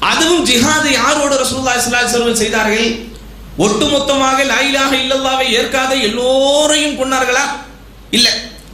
அதுவும் ஜிஹாது யாரோடு ரசூலுல்லாஹி ஸல்லல்லாஹு அலைஹி வஸல்லம் செய்தார்கள் ஒட்டுமொத்தமாக லா இலாஹ இல்லல்லாஹ்வை ஏற்காத எல்லோரையும் கொன்னார்களா இல்ல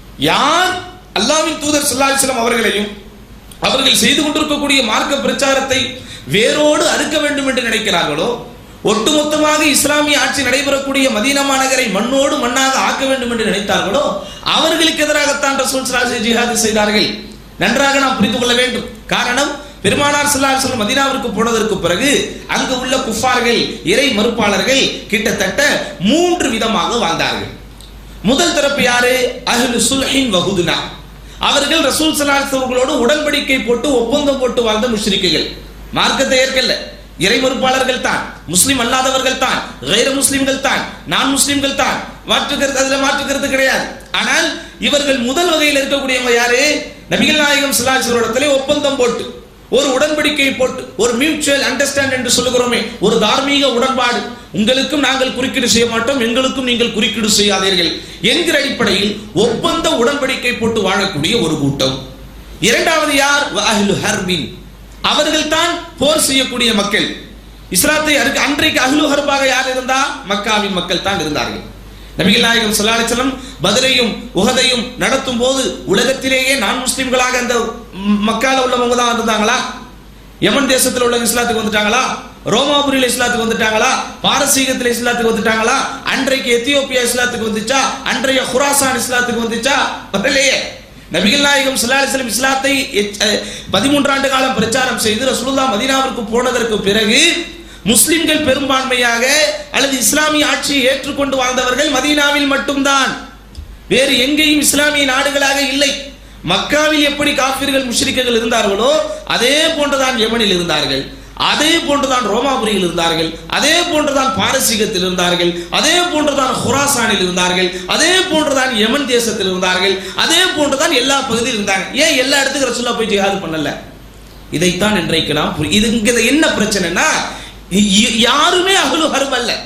யார் அல்லாஹ்வின் தூதர் ஸல்லல்லாஹு அலைஹி வஸல்லம் அவர்களையும் அவர்கள் செய்து கொண்டிருக்கக்கூடிய மார்க்க பிரச்சாரத்தை வேரோடு அறுக்க வேண்டும் என்று நினைக்கிறார்களோ ஒட்டுமொத்தமாக இஸ்லாமிய ஆட்சி நடைபெறக்கூடிய மதீனா மாநகரை மண்ணோடு மண்ணாக ஆக்க வேண்டும் என்று நினைத்தார்களோ அவர்களுக்கு எதிராகத்தான் ரசூல் ஸல்லல்லாஹு ஜிஹாது செய்தார்கள் நன்றாக நாம் புரிந்து கொள்ள வேண்டும் காரணம் பெருமானார் ஸல்லல்லாஹு அலைஹி வஸல்லம் மதீனாவிற்கு போனதற்கு பிறகு அங்கு உள்ள குஃபார்கள் இறை மறுப்பாளர்கள் கிட்டத்தட்ட மூன்று விதமாக வாழ்ந்தார்கள் முதல் தரப்பு யாரு அஹ்லு சுல்ஹின் வஹுதுனா அவர்கள் ரசூல் ஸல்லல்லாஹு அலைஹி அவர்களோடு உடன்படிக்கை போட்டு ஒப்பந்தம் போட்டு வாழ்ந்த முஷ்ரிக்குகள் மார்க்கத்தை ஏற்கல்ல இறை மறுப்பாளர்கள் தான் முஸ்லிம் அல்லாதவர்கள் தான் கைர முஸ்லிம்கள் தான் நான் முஸ்லிம்கள் தான் மாற்றுக்கிறது அதுல மாற்றுக்கிறது கிடையாது ஆனால் இவர்கள் முதல் வகையில் இருக்கக்கூடியவங்க யாரு நபிகள் நாயகம் ஸல்லல்லாஹு அலைஹி வஸல்லம் ஒப்பந்தம் போட்டு ஒரு உடன்படிக்கை போட்டு ஒரு மியூச்சுவல் அண்டர்ஸ்டாண்ட் என்று சொல்லுகிறோமே ஒரு தார்மீக உடன்பாடு உங்களுக்கும் நாங்கள் குறுக்கீடு செய்ய மாட்டோம் எங்களுக்கும் நீங்கள் குறுக்கீடு செய்யாதீர்கள் என்கிற அடிப்படையில் ஒப்பந்த உடன்படிக்கை போட்டு வாழக்கூடிய ஒரு கூட்டம் இரண்டாவது யார் அஹ்லு ஹர்பின் அவர்கள் தான் போர் செய்யக்கூடிய மக்கள் இஸ்லாத்தை அருக்கு அன்றைக்கு அஹ்லு ஹர்பாக யார் இருந்தா மக்காவின் மக்கள் தான் இருந்தார்கள் நபிகள் நாயகம் ஸல்லல்லாஹு அலைஹி வஸல்லம் பத்ரையும் உஹதையும் நடத்தும் போது உலகத்திலேயே நான் முஸ்லிம்களாக அந்த ம், மக்கால உள்ளவங்க தான் இருந்தாங்களா யமன் தேசத்தில் உள்ள இஸ்லாத்துக்கு வந்துட்டாங்களா ரோமாபுரியில இஸ்லாத்துக்கு வந்துட்டாங்களா பாரசீகத்தில் இஸ்லாத்துக்கு வந்துட்டாங்களா அன்றைக்கு எத்தியோப்பியா இஸ்லாத்துக்கு வந்துச்சா அன்றைய குராசான் இஸ்லாத்துக்கு வந்துச்சா வரலையே நபிகள் நாயகம் ஸல்லல்லாஹு அலைஹி வஸல்லம் இஸ்லாத்தை எச்- அஹ், 13 ஆண்டு காலம் பிரச்சாரம் செய்து ரசூலுல்லாஹ் மதீனாவிற்கு போனதற்கு பிறகு முஸ்லிம்கள் பெரும்பான்மையாக அல்லது இஸ்லாமிய ஆட்சியை ஏற்றுக்கொண்டு வாழ்ந்தவர்கள் மதீனாவில் மட்டும்தான் வேறு எங்கேயும் இஸ்லாமிய நாடுகளாக இல்லை மக்காவில் எப்படி காஃபிர்கள் முஷ்ரிக்குகள் இருந்தார்களோ அதே போன்றுதான் யமனில் இருந்தார்கள் அதே போன்றுதான் ரோமாபுரியில் இருந்தார்கள் அதே போன்றுதான் பாரசீகத்தில் இருந்தார்கள் அதே போன்றுதான் ஹுராசானில் இருந்தார்கள் அதே போன்றுதான் யமன் தேசத்தில் இருந்தார்கள் அதே போன்றுதான் எல்லா பகுதியில் இருந்தாங்க ஏன் எல்லா இடத்துக்கு ரசூல்லா போய் ஜிஹாது பண்ணல இதைத்தான் இன்றைக்கு நாம் புரி- இது இங்க என்ன பிரச்சனைனா இ- இ- யாருமே அகலு ஹர்ப் அல்ல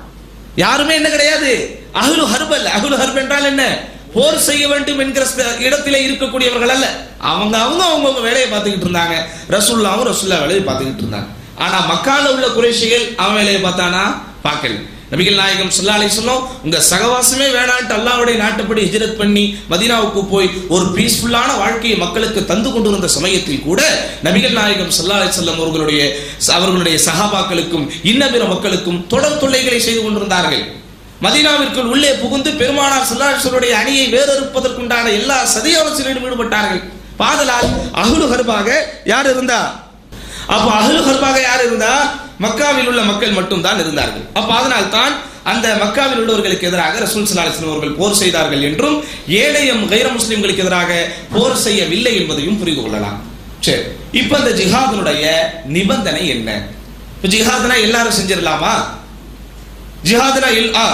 யாருமே என்ன கிடையாது அஹ்லு ஹர்ப் அல்ல அஹ்லு ஹர்ப் என்றால் என்ன போர் செய்ய வேண்டும் என்கிற ஸ்த- இடத்திலே இருக்கக்கூடியவர்கள் அல்ல அவங்க அவங்க அவங்கவங்க வேலையை பார்த்துக்கிட்டு இருந்தாங்க ரசூல்லாவும் ரசூல்லா வேலையை பார்த்துக்கிட்டு இருந்தாங்க ஆனா மக்கால உள்ள குறைஷிகள் அவன் வேலையை பார்த்தானா பார்க்கல நபிகள் நாயகம் ஸல்லல்லாஹு அலைஹி வஸல்லம் உங்க சகவாசமே வேணான்ட்டு அல்லாஹ்வுடைய நாட்டுப்படி ஹிஜ்ரத் பண்ணி மதீனாவுக்கு போய் ஒரு பீஸ்ஃபுல்லான வாழ்க்கையை மக்களுக்கு தந்து கொண்டிருந்த சமயத்தில் கூட நபிகள் நாயகம் ஸல்லல்லாஹு அலைஹி வஸல்லம் அவர்களுடைய அவர்களுடைய சஹாபாக்களுக்கும் இன்ன பிற மக்களுக்கும் தொடர் தொல்லைகளை செய்து கொண்டிருந்தார்கள் மதீனாவிற்குள் உள்ளே புகுந்து பெருமானார் ஸல்லல்லாஹு அணியை வேறறுப்பதற்குண்டான எல்லா சதியாலோசனையிலும் ஈடுபட்டார்கள் பாதலால் அஹ்லு ஹர்பாக யார் இருந்தா அப்ப அஹ்லு ஹர்பாக யார் இருந்தா மக்காவில் உள்ள மக்கள் மட்டும் தான் இருந்தார்கள் அப்ப அதனால் தான் அந்த மக்காவில் உள்ளவர்களுக்கு எதிராக ரசூல் ஸல்லல்லாஹு அலைஹி வஸல்லம் அவர்கள் போர் செய்தார்கள் என்றும் ஏழையம் கைர முஸ்லிம்களுக்கு எதிராக போர் செய்யவில்லை என்பதையும் புரிந்து கொள்ளலாம் சரி இப்ப இந்த ஜிஹாதினுடைய நிபந்தனை என்ன இப்ப ஜிஹாத்னா எல்லாரும் செஞ்சிடலாமா ஜிஹாதுனா இல் ஆ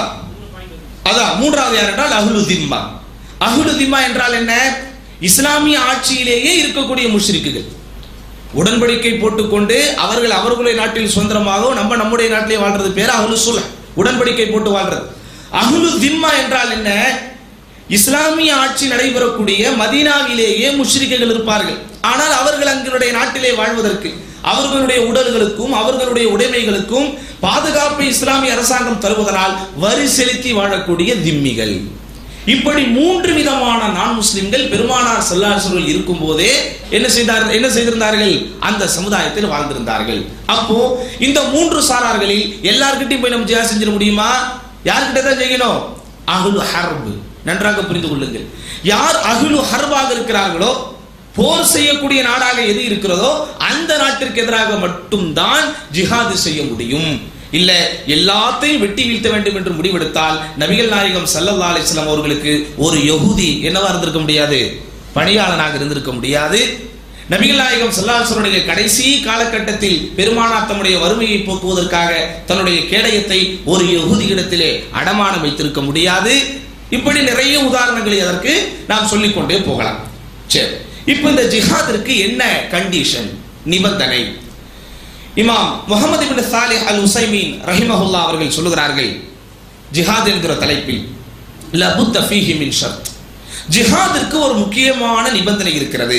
அதான் மூன்றாவது யார் என்றால் அஹ்லு திம்மா அஹ்லு திம்மா என்றால் என்ன இஸ்லாமிய ஆட்சியிலேயே இருக்கக்கூடிய முஷ்ரிக்குகள் உடன்படிக்கை போட்டுக்கொண்டு அவர்கள் அவர்களுடைய நாட்டில் சுதந்திரமாகவும் நம்ம நம்முடைய நாட்டிலே வாழ்றது பேர் அஹ்லு சுல்ஹ் உடன்படிக்கை போட்டு வாழ்றது அஹ்லு திம்மா என்றால் என்ன இஸ்லாமிய ஆட்சி நடைபெறக்கூடிய மதீனாவிலேயே முஷ்ரிக்குகள் இருப்பார்கள் ஆனால் அவர்கள் அங்களுடைய நாட்டிலே வாழ்வதற்கு அவர்களுடைய உடல்களுக்கும் அவர்களுடைய உடைமைகளுக்கும் பாதுகாப்பை இஸ்லாமிய அரசாங்கம் தருவதனால் வரி செலுத்தி வாழக்கூடிய திம்மிகள் இப்படி மூன்று விதமான நான் முஸ்லிம்கள் பெருமானார் செல்லாசர்கள் இருக்கும் போதே என்ன செய்தார் என்ன செய்திருந்தார்கள் அந்த சமுதாயத்தில் வாழ்ந்திருந்தார்கள் அப்போ இந்த மூன்று சாரார்களில் எல்லார்கிட்டையும் போய் நம்ம ஜியா செஞ்சிட முடியுமா யார்கிட்ட தான் செய்யணும் அஹ்லு ஹர்ப் நன்றாக புரிந்து கொள்ளுங்கள் யார் அஹ்லு ஹர்பாக இருக்கிறார்களோ போர் செய்யக்கூடிய நாடாக எது இருக்கிறதோ அந்த நாட்டிற்கு எதிராக மட்டும்தான் ஜிஹாது செய்ய முடியும் இல்ல எல்லாத்தையும் வெட்டி வீழ்த்த வேண்டும் என்று முடிவெடுத்தால் நபிகள் நாயகம் ஸல்லல்லாஹு அலைஹி வஸல்லம் அவர்களுக்கு ஒரு யஹூதி என்னவா இருந்திருக்க முடியாது பணியாளனாக இருந்திருக்க முடியாது நபிகள் நாயகம் ஸல்லல்லாஹு அலைஹி வஸல்லம் கடைசி காலகட்டத்தில் பெருமானார் தம்முடைய வறுமையை போக்குவதற்காக தன்னுடைய கேடயத்தை ஒரு யஹூதியிடத்திலே அடமானம் வைத்திருக்க முடியாது இப்படி நிறைய உதாரணங்களை அதற்கு நாம் சொல்லிக்கொண்டே போகலாம் சரி இப்போ இந்த ஜிஹாதிற்கு என்ன கண்டிஷன் நிபந்தனை இமாம் முகமது இப்னு சாலிஹ் அல் உசைமீன் ரஹிமஹுல்லா அவர்கள் சொல்லுகிறார்கள் ஜிஹாத் என்கிற தலைப்பில் லபுத்த ஃபீஹி மின் ஷர்த் ஜிஹாதிற்கு ஒரு முக்கியமான நிபந்தனை இருக்கிறது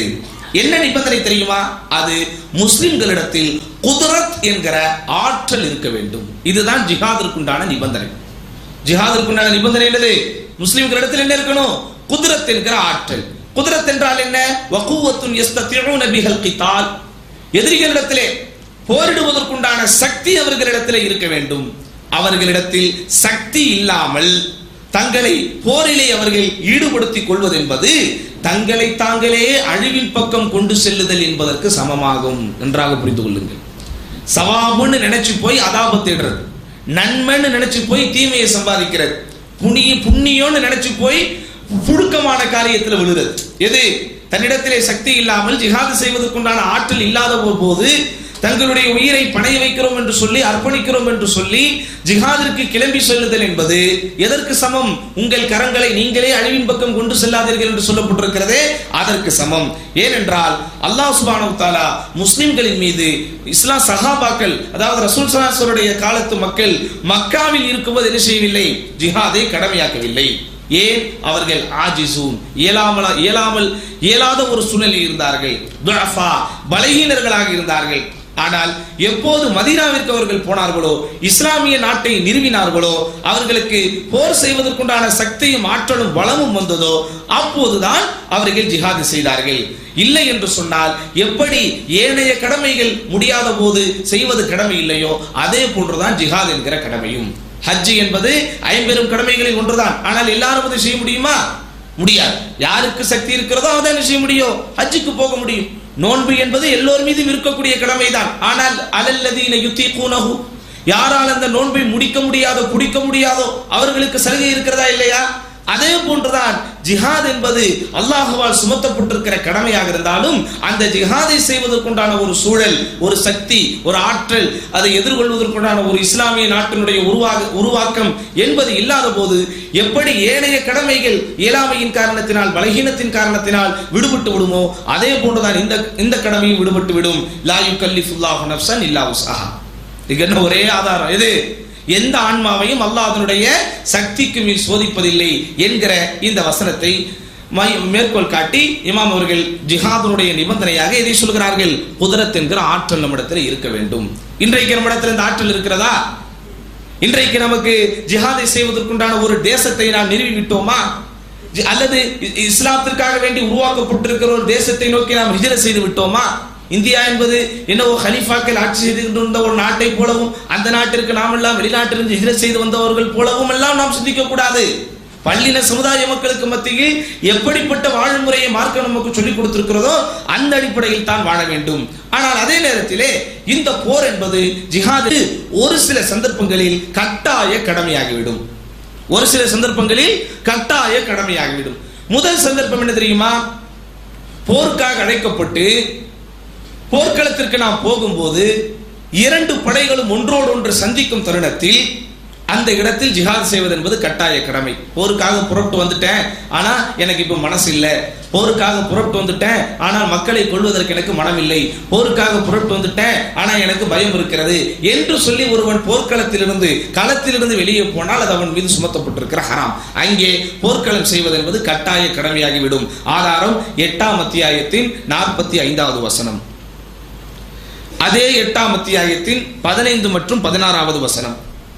என்ன நிபந்தனை தெரியுமா அது முஸ்லிம்களிடத்தில் குதரத் என்கிற ஆற்றல் இருக்க வேண்டும் இதுதான் ஜிஹாதிற்குண்டான நிபந்தனை ஜிஹாதிற்குண்டான நிபந்தனை என்னது முஸ்லிம்களிடத்தில் என்ன இருக்கணும் குதிரத் என்கிற ஆற்றல் குதிரத் என்றால் என்ன வகுவத்துன் யஸ்தத்தியூன பிஹல் கிதால் எதிரிகளிடத்திலே போரிடுவதற்குண்டான சக்தி அவர்களிடத்திலே இருக்க வேண்டும் அவர்களிடத்தில் சக்தி இல்லாமல் தங்களை போரிலே அவர்கள் ஈடுபடுத்திக் கொள்வது என்பது தங்களை தாங்களே அழிவின் பக்கம் கொண்டு செல்லுதல் என்பதற்கு சமமாகும் நன்றாக புரிந்து கொள்ளுங்கள் சவாபுன்னு நினைச்சு போய் அதாப தேடுறது நன்மைன்னு நினைச்சு போய் தீமையை சம்பாதிக்கிறது புண்ணிய புண்ணியம்னு நினைச்சு போய் புழுக்கமான காரியத்தில் விழுறது எது தன்னிடத்திலே சக்தி இல்லாமல் ஜிஹாது செய்வதற்குண்டான ஆற்றல் இல்லாத போது தங்களுடைய உயிரை பணைய வைக்கிறோம் என்று சொல்லி அர்ப்பணிக்கிறோம் என்று சொல்லி ஜிஹாதிற்கு கிளம்பி செல்லுதல் என்பது எதற்கு சமம் உங்கள் கரங்களை நீங்களே அழிவின் பக்கம் கொண்டு செல்லாதீர்கள் என்று சொல்லப்பட்டிருக்கிறதே அதற்கு சமம் ஏனென்றால் அல்லாஹ் சுபானு தாலா முஸ்லிம்களின் மீது இஸ்லாம் சஹாபாக்கள் அதாவது ரசூல் சலாசருடைய காலத்து மக்கள் மக்காவில் இருக்கும்போது என்ன செய்யவில்லை ஜிஹாதை கடமையாக்கவில்லை ஏன் அவர்கள் ஆஜிசூன் இயலாமல் இயலாமல் இயலாத ஒரு சூழ்நிலையில் இருந்தார்கள் துஅஃபா, பலகீனர்களாக இருந்தார்கள் ஆனால் எப்போது மதீனாவிற்கு அவர்கள் போனார்களோ இஸ்லாமிய நாட்டை நிறுவினார்களோ அவர்களுக்கு போர் செய்வதற்குண்டான சக்தியும் ஆற்றலும் பலமும் வந்ததோ அப்போதுதான் அவர்கள் ஜிஹாது செய்தார்கள் இல்லை என்று சொன்னால் எப்படி ஏனைய கடமைகள் முடியாத போது செய்வது கடமை இல்லையோ அதே போன்றுதான் ஜிஹாத் என்கிற கடமையும் ஹஜ் என்பது ஐம்பெரும் கடமைகளில் ஒன்றுதான் ஆனால் எல்லாரும் அதை செய்ய முடியுமா முடியாது யாருக்கு சக்தி இருக்கிறதோ அவதான் என்ன செய்ய முடியும் ஹஜ்ஜுக்கு போக முடியும் நோன்பு என்பது எல்லோர் மீதும் இருக்கக்கூடிய கடமைதான் ஆனால் அலல்லதீன யுத்தி கூனஹு யாரால் அந்த நோன்பை முடிக்க முடியாதோ குடிக்க முடியாதோ அவர்களுக்கு சலுகை இருக்கிறதா இல்லையா அதே போன்றுதான் ஜிஹாத் என்பது அல்லாஹுவால் சுமத்தப்பட்டிருக்கிற கடமையாக இருந்தாலும் அந்த ஜிஹாதை செய்வதற்குண்டான ஒரு சூழல் ஒரு சக்தி ஒரு ஆற்றல் அதை எதிர்கொள்வதற்குண்டான ஒரு இஸ்லாமிய நாட்டினுடைய உருவாக உருவாக்கம் என்பது இல்லாத போது எப்படி ஏனைய கடமைகள் இயலாமையின் காரணத்தினால் பலகீனத்தின் காரணத்தினால் விடுபட்டு விடுமோ அதே போன்றுதான் இந்த இந்த கடமையும் விடுபட்டு விடும் லாயு கல்லிஃபுல்லாஹு நஃப்சன் இல்லா உஸ்ஹா இது என்ன ஒரே ஆதாரம் எது எந்த ஆன்மாவையும் அல்லாஹ் அதனுடைய சக்திக்கு மேல் சோதிப்பதில்லை என்கிற இந்த வசனத்தை மை- மேற்கோள் காட்டி இமாம் அவர்கள் ஜிஹாதுடைய நிபந்தனையாக எதை சொல்கிறார்கள் குதிரத் என்கிற ஆற்றல் நம்மிடத்தில் இருக்க வேண்டும் இன்றைக்கு நம்மிடத்தில் இந்த ஆற்றல் இருக்கிறதா இன்றைக்கு நமக்கு ஜிஹாதை செய்வதற்குண்டான ஒரு தேசத்தை நாம் நிறுவி விட்டோமா ஜி- அல்லது இ- இஸ்லாத்திற்காக வேண்டி உருவாக்கப்பட்டிருக்கிற ஒரு தேசத்தை நோக்கி நாம் ஹிஜர செய்து விட்டோமா இந்தியா என்பது என்னவோ ஹலீஃபாக்கள் ஆட்சி செய்து கொண்டிருந்த ஒரு நாட்டை போலவும் அந்த நாட்டிற்கு நாம் எல்லாம் வெளிநாட்டிலிருந்து ஹிஜர செய்து வந்தவர்கள் போலவும் எல்லாம் நாம் சிந்திக்க கூடாது பள்ளின சமுதாய மக்களுக்கு மத்தியில் எப்படிப்பட்ட வாழ்முறையை மார்க்க நமக்கு சொல்லிக் கொடுத்திருக்கிறதோ அந்த அடிப்படையில் தான் வாழ வேண்டும் ஆனால் அதே நேரத்திலே இந்த போர் என்பது ஜிஹாது ஒரு சில சந்தர்ப்பங்களில் கட்டாய கடமையாகிவிடும் ஒரு சில சந்தர்ப்பங்களில் கட்டாய கடமையாகிவிடும் முதல் சந்தர்ப்பம் என்ன தெரியுமா போருக்காக அழைக்கப்பட்டு போர்க்களத்திற்கு நாம் போகும்போது இரண்டு படைகளும் ஒன்றோடு ஒன்று சந்திக்கும் தருணத்தில் அந்த இடத்தில் ஜிஹாத் செய்வது என்பது கட்டாய கடமை போருக்காக புறப்பட்டு வந்துட்டேன் ஆனா எனக்கு இப்ப மனசு இல்லை போருக்காக புறப்பட்டு வந்துட்டேன் ஆனால் மக்களை கொள்வதற்கு எனக்கு மனம் இல்லை போருக்காக புறப்பட்டு வந்துட்டேன் ஆனா எனக்கு பயம் இருக்கிறது என்று சொல்லி ஒருவன் போர்க்களத்திலிருந்து களத்திலிருந்து வெளியே போனால் அது அவன் மீது சுமத்தப்பட்டிருக்கிற ஹராம் அங்கே போர்க்களம் செய்வது என்பது கட்டாய கடமையாகிவிடும் ஆதாரம் எட்டாம் அத்தியாயத்தின் நாற்பத்தி ஐந்தாவது வசனம் அதே எட்டாம் அத்தியாயத்தின் பதினைந்து மற்றும் பதினாறாவது வசனம்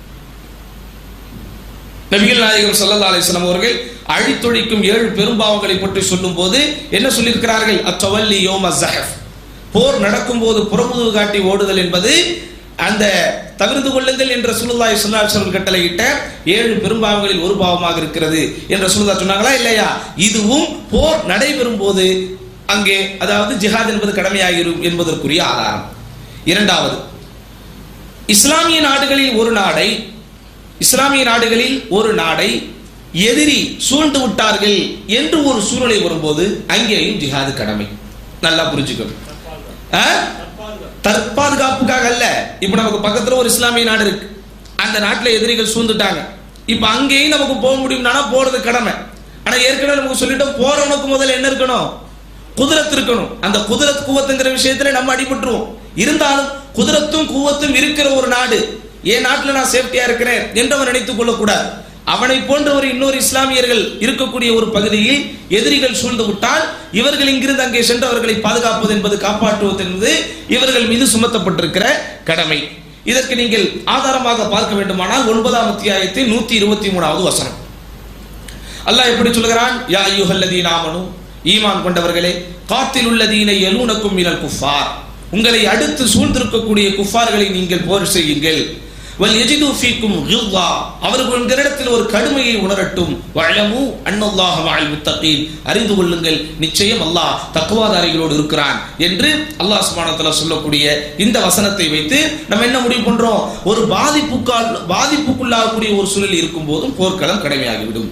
நபிகள் நாயகம் ஸல்லல்லாஹு அலைஹி வஸல்லம் அவர்கள் அழித்தொழிக்கும் ஏழு பெரும்பாவங்களை பற்றி சொல்லும்போது என்ன சொல்லியிருக்கிறார்கள் அத்தவல்லி யோம ஜஹஃப் போர் நடக்கும்போது புறமுதுகு காட்டி ஓடுதல் என்பது அந்த தவிர்த்து கொள்ளுங்கள் என்ற சுல்லாய் சுல்லாசர்கள் கட்டளையிட்ட ஏழு பெரும்பாவங்களில் ஒரு பாவமாக இருக்கிறது என்ற சுல்லா சொன்னாங்களா இல்லையா இதுவும் போர் நடைபெறும் போது அங்கே அதாவது ஜிஹாத் என்பது கடமையாகிரும் என்பதற்குரிய ஆதாரம் இரண்டாவது இஸ்லாமிய நாடுகளில் ஒரு நாடை இஸ்லாமிய நாடுகளில் ஒரு நாடை எதிரி சூழ்ந்து விட்டார்கள் என்று ஒரு சூழ்நிலை வரும்போது அங்கேயும் ஜிஹாது கடமை நல்லா புரிஞ்சுக்கணும் ஆ? தற்பாதுகாப்புக்காக அல்ல இப்ப நமக்கு பக்கத்துல ஒரு இஸ்லாமிய நாடு இருக்கு அந்த நாட்டுல எதிரிகள் சூழ்ந்துட்டாங்க இப்ப அங்கேயும் நமக்கு போக முடியும்னா போறது கடமை ஆனா ஏற்கனவே நமக்கு சொல்லிட்டோம் போறவனுக்கு முதல்ல என்ன இருக்கணும் குதிரத் இருக்கணும் அந்த குதிரத் குவத்துங்கிற விஷயத்துல நம்ம அடிபட்டுருவோம் இருந்தாலும் குதிரத்தும் குவத்தும் இருக்கிற ஒரு நாடு என் நாட்டுல நான் சேஃப்டியா இருக்கிறேன் என்று அவன் நினைத்துக் கொள்ளக்கூடாது அவனை போன்ற ஒரு இன்னொரு இஸ்லாமியர்கள் இருக்கக்கூடிய ஒரு பகுதியில் எதிரிகள் சூழ்ந்து விட்டால் இவர்கள் இங்கிருந்து அங்கே சென்று அவர்களை பாதுகாப்பது என்பது காப்பாற்றுவது என்பது இவர்கள் மீது சுமத்தப்பட்டிருக்கிற கடமை இதற்கு நீங்கள் ஆதாரமாக பார்க்க வேண்டுமானால் ஒன்பதாம் அத்தியாயத்தில் நூத்தி இருபத்தி மூணாவது வசனம் அல்லாஹ் எப்படி சொல்கிறான் யா ஐயுஹல்லதீன ஆமனு ஈமான் கொண்டவர்களே காத்தில் உள்ளதீனை எலூனக்கும் மினல் குஃபார் உங்களை அடுத்து சூழ்ந்திருக்கக்கூடிய குஃபார்களை நீங்கள் போர் செய்யுங்கள் வல் எஜிது ஃபீக்கும் கில்வா அவர்கள் உங்களிடத்தில் ஒரு கடுமையை உணரட்டும் வழமு அன்னல்லாஹ மஅல் முத்தகீன் அறிந்து கொள்ளுங்கள் நிச்சயம் அல்லாஹ் தக்குவாதாரிகளோடு இருக்கிறான் என்று அல்லாஹ் சுப்ஹானஹு வ தஆலா சொல்லக்கூடிய இந்த வசனத்தை வைத்து நம்ம என்ன முடிவு பண்றோம் ஒரு பாதிப்புக்கால் பாதிப்புக்குள்ளாகக்கூடிய ஒரு சூழல் இருக்கும் போதும் போர்க்களம் கடமையாகிவிடும்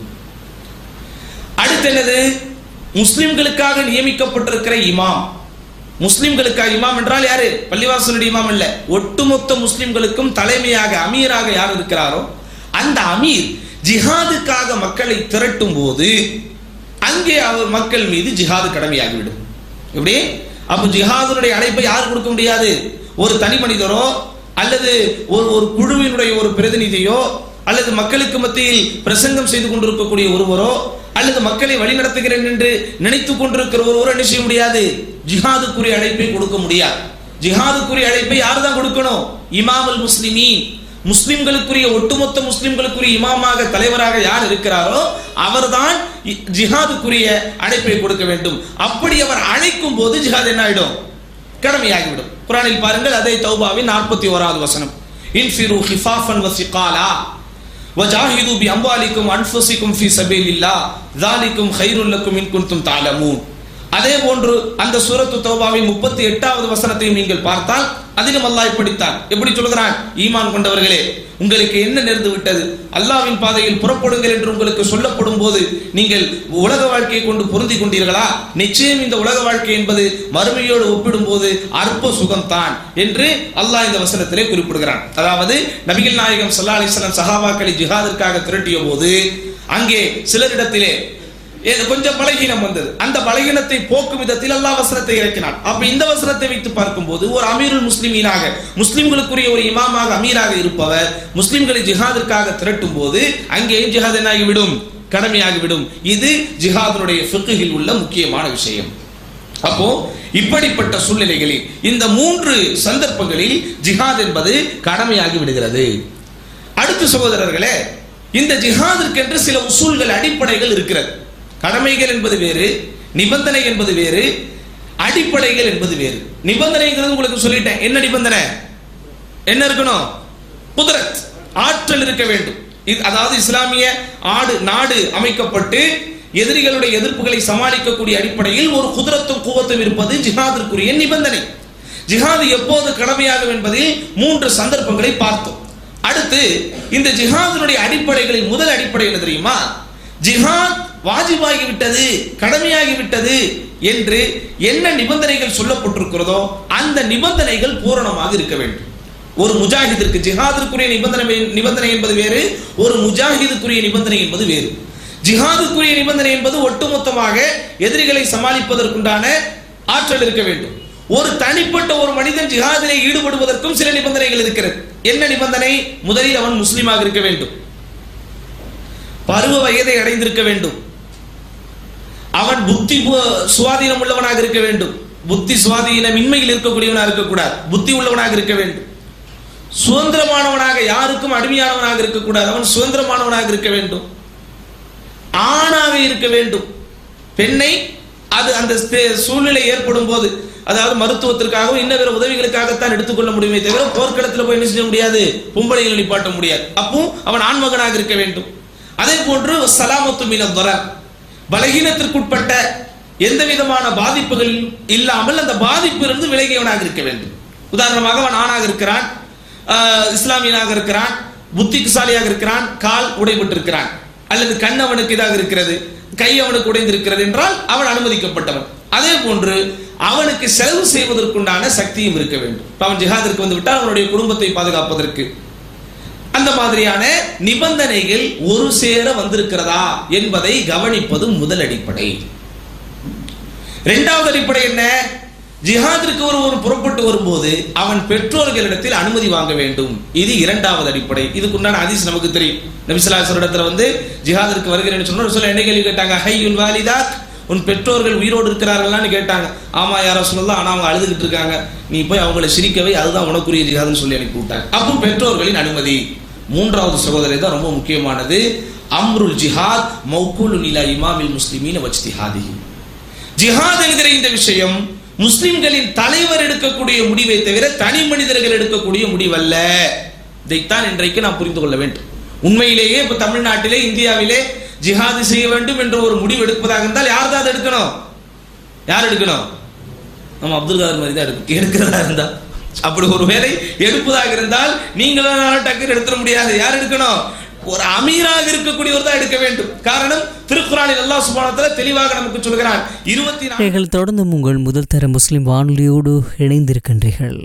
அடுத்து என்னது முஸ்லிம்களுக்காக நியமிக்கப்பட்டிருக்கிற இமாம் முஸ்லிம்களுக்காக இமாம் என்றால் யாரு பள்ளிவாசலுடைய இமாம் இல்ல ஒட்டுமொத்த முஸ்லிம்களுக்கும் தலைமையாக அமீராக யார் இருக்கிறாரோ அந்த அமீர் ஜிஹாதுக்காக மக்களை திரட்டும் போது அங்கே அவர் மக்கள் மீது ஜிஹாது கடமையாகிவிடும் எப்படி அப்ப ஜிஹாதுடைய அழைப்பை யார் கொடுக்க முடியாது ஒரு தனி மனிதரோ அல்லது ஒரு ஒரு குழுவினுடைய ஒரு பிரதிநிதியோ அல்லது மக்களுக்கு மத்தியில் பிரசங்கம் செய்து கொண்டிருக்கக்கூடிய ஒருவரோ அல்லது மக்களை வழிநடத்துகிறேன் என்று நினைத்துக் கொண்டிருக்கிற ஒருவரோ என்ன செய்ய முடியாது ஜிஹாதுக்குரிய அழைப்பை கொடுக்க முடியாது ஜிஹாதுக்குரிய அழைப்பை யார் தான் கொடுக்கணும் இமாமுல் முஸ்லிமீன் முஸ்லிம்களுக்குரிய ஒட்டுமொத்த முஸ்லிம்களுக்குரிய இமாமாக தலைவராக யார் இருக்கிறாரோ அவர்தான் இ- ஜிஹாதுக்குரிய அழைப்பை கொடுக்க வேண்டும் அப்படி அவர் அழைக்கும் போது ஜிஹாத் என்ன ஆயிடும் கடமையாகிவிடும் குரானில் பாருங்கள் அதே தௌபாவின் நாற்பத்தி ஓராவது வசனம் இன்ஃபிரு ஹிஃபாஃபன் வசிகாலா وجاهدوا بأموالكم وأنفسكم في سبيل الله ذلكم خير لكم إن كنتم تعلمون அதே போன்று அந்த சூரத்து தௌபாவின் முப்பத்தி எட்டாவது வசனத்தையும் நீங்கள் பார்த்தால் அதிலும் அல்லாஹ் இப்படித்தான் எப்படி சொல்கிறான் ஈமான் கொண்டவர்களே உங்களுக்கு என்ன நேர்ந்து விட்டது அல்லாஹ்வின் பாதையில் புறப்படுங்கள் என்று உங்களுக்கு சொல்லப்படும் போது நீங்கள் உலக வாழ்க்கையை கொண்டு பொருந்தி கொண்டீர்களா நிச்சயம் இந்த உலக வாழ்க்கை என்பது மறுமையோடு ஒப்பிடும்போது அற்ப சுகம்தான் என்று அல்லாஹ் இந்த வசனத்திலே குறிப்பிடுகிறான் அதாவது நபிகள் நாயகம் ஸல்லல்லாஹு அலைஹி வஸல்லம் சஹாபாக்களை ஜிஹாதிற்காக திரட்டிய போது அங்கே சிலரிடத்திலே ஏதோ கொஞ்சம் பலகீனம் வந்தது அந்த பலகீனத்தை போக்கும் விதத்தில் அல்லாஹ் வசனத்தை இறக்கினான் அப்ப இந்த வசனத்தை வைத்து பார்க்கும்போது ஒரு அமீருல் முஸ்லிமீனாக முஸ்லிம்களுக்குரிய ஒரு இமாமாக அமீராக இருப்பவர் முஸ்லிம்களை ஜிஹாதிற்காக திரட்டும் போது அங்கேயும் ஜிஹாத் என்னாகிவிடும் கடமையாகிவிடும் இது ஜிஹாதினுடைய ஃபிக்ஹில் உள்ள முக்கியமான விஷயம் அப்போ இப்படிப்பட்ட சூழ்நிலைகளில் இந்த மூன்று சந்தர்ப்பங்களில் ஜிஹாத் என்பது கடமையாகி விடுகிறது அடுத்து சகோதரர்களே இந்த ஜிஹாதிற்கென்று சில உசூல்கள் அடிப்படைகள் இருக்கிறது கடமைகள் என்பது வேறு நிபந்தனை என்பது வேறு அடிப்படைகள் என்பது வேறு நிபந்தனைங்கிறது உங்களுக்கு சொல்லிட்டேன் என்ன நிபந்தனை என்ன இருக்கணும் குதிரத் ஆற்றல் இருக்க வேண்டும் இது அதாவது இஸ்லாமிய ஆடு நாடு அமைக்கப்பட்டு எதிரிகளுடைய எதிர்ப்புகளை சமாளிக்கக்கூடிய அடிப்படையில் ஒரு குதிரத்தும் கூவத்தும் இருப்பது ஜிஹாதிற்குரிய நிபந்தனை ஜிஹாது எப்போது கடமையாகும் என்பதில் மூன்று சந்தர்ப்பங்களை பார்த்தோம் அடுத்து இந்த ஜிஹாதினுடைய அடிப்படைகளில் முதல் அடிப்படை என்ன தெரியுமா ஜிஹாத் வாஜிபாகி விட்டது கடமையாகி விட்டது என்று என்ன நிபந்தனைகள் சொல்லப்பட்டிருக்கிறதோ அந்த நிபந்தனைகள் பூரணமாக இருக்க வேண்டும் ஒரு முஜாஹிதிற்கு ஜிஹாதிற்குரிய நிபந்தனை நிபந்தனை என்பது வேறு ஒரு முஜாஹிதுக்குரிய நிபந்தனை என்பது வேறு ஜிஹாதுக்குரிய நிபந்தனை என்பது ஒட்டுமொத்தமாக எதிரிகளை சமாளிப்பதற்குண்டான ஆற்றல் இருக்க வேண்டும் ஒரு தனிப்பட்ட ஒரு மனிதன் ஜிஹாதிலே ஈடுபடுவதற்கும் சில நிபந்தனைகள் இருக்கிறது என்ன நிபந்தனை முதலில் அவன் முஸ்லீமாக இருக்க வேண்டும் பருவ வயதை அடைந்திருக்க வேண்டும் அவன் புத்தி பு- சுவாதீனம் உள்ளவனாக இருக்க வேண்டும் புத்தி சுவாதீனம் இன்மையில் இருக்கக்கூடியவனாக இருக்கக்கூடாது புத்தி உள்ளவனாக இருக்க வேண்டும் சுதந்திரமானவனாக யாருக்கும் அடிமையானவனாக இருக்கக்கூடாது அவன் சுதந்திரமானவனாக இருக்க வேண்டும் ஆணாக இருக்க வேண்டும் பெண்ணை அது அந்த ஸ்தே- சூழ்நிலை ஏற்படும் போது அதாவது மருத்துவத்திற்காகவும் இன்ன பிற உதவிகளுக்காகத்தான் எடுத்துக்கொள்ள முடியுமே தவிர போர்க்களத்தில் போய் என்ன செய்ய முடியாது பொம்பளைகளை நிப்பாட்ட முடியாது அப்போ அவன் ஆண்மகனாக இருக்க வேண்டும் அதே போன்று சலாமத்து மீன பலகீனத்திற்குட்பட்ட எந்த விதமான பாதிப்புகள் இல்லாமல் அந்த பாதிப்பிலிருந்து விலகியவனாக இருக்க வேண்டும் உதாரணமாக அவன் ஆணாக இருக்கிறான் ஆஹ், இஸ்லாமியனாக இருக்கிறான் புத்திசாலியாக இருக்கிறான் கால் உடைபட்டிருக்கிறான் அல்லது கண் அவனுக்கு இதாக இருக்கிறது கை அவனுக்கு உடைந்திருக்கிறது என்றால் அவன் அனுமதிக்கப்பட்டவன் அதே போன்று அவனுக்கு செலவு செய்வதற்குண்டான சக்தியும் இருக்க வேண்டும் இப்ப அவன் ஜிஹாதிற்கு வந்து விட்டால் அவனுடைய குடும்பத்தை பாதுகாப்பதற்கு அந்த மாதிரியான நிபந்தனைகள் ஒரு சேர வந்திருக்கிறதா என்பதை கவனிப்பது முதல் அடிப்படை இரண்டாவது அடிப்படை என்ன ஜிஹாதிற்கு ஒரு ஒரு புறப்பட்டு வரும்போது அவன் பெற்றோர்களிடத்தில் அனுமதி வாங்க வேண்டும் இது இரண்டாவது அடிப்படை இதுக்குண்டான ஹதீஸ் நமக்கு தெரியும் நபிசல்லாசர் இடத்துல வந்து ஜிஹாதிற்கு வருகிறேன்னு சொன்ன சொல்ல என்ன கேள்வி கேட்டாங்க ஹையுல் வாலிதாக் உன் பெற்றோர்கள் உயிரோடு இருக்கிறார்களான்னு கேட்டாங்க ஆமா யாரோ சொல்லலாம் ஆனா அவங்க அழுதுகிட்டு இருக்காங்க நீ போய் அவங்கள சிரிக்கவே அதுதான் உனக்குரிய ஜிஹாதுன்னு சொல்லி அனுப்பி விட்டாங்க அப்போ பெற்றோர்களின் அனுமதி மூன்றாவது சகோதரி தான் ரொம்ப முக்கியமானது அம்ருல் ஜிஹாத் மௌகூலு நிலா இமாமில் முஸ்லிமீன வஜ்திஹாதிஹி ஜிஹாத் என்கிற இந்த விஷயம் முஸ்லிம்களின் தலைவர் எடுக்கக்கூடிய முடிவை தவிர தனி மனிதர்கள் எடுக்கக்கூடிய முடிவல்ல இதைத்தான் இன்றைக்கு நாம் புரிந்து கொள்ள வேண்டும் உண்மையிலேயே இப்ப தமிழ்நாட்டிலே இந்தியாவிலே ஜிஹாது செய்ய வேண்டும் என்ற ஒரு முடிவு எடுப்பதாக இருந்தால் யார் தான் அதை எடுக்கணும் யார் எடுக்கணும் நம்ம அப்துல் கலாம் மாதிரி தான் எடுக்க எடுக்கிறதா இருந்தா அப்படி ஒரு வேலை எடுப்பதாக இருந்தால் நீங்களும் டக்குன்னு எடுத்துட முடியாது யார் எடுக்கணும் ஒரு அமீராக இருக்கக்கூடியவர் தான் எடுக்க வேண்டும் காரணம் திருக்குறானில் அல்லாஹ் சுபானத்துல தெளிவாக நமக்கு சொல்கிறான் இருபத்தி நாலு நீங்கள் தொடர்ந்து உங்கள் முதல் தர முஸ்லிம் வானொலியோடு இணைந்திருக்கின்றீர்கள்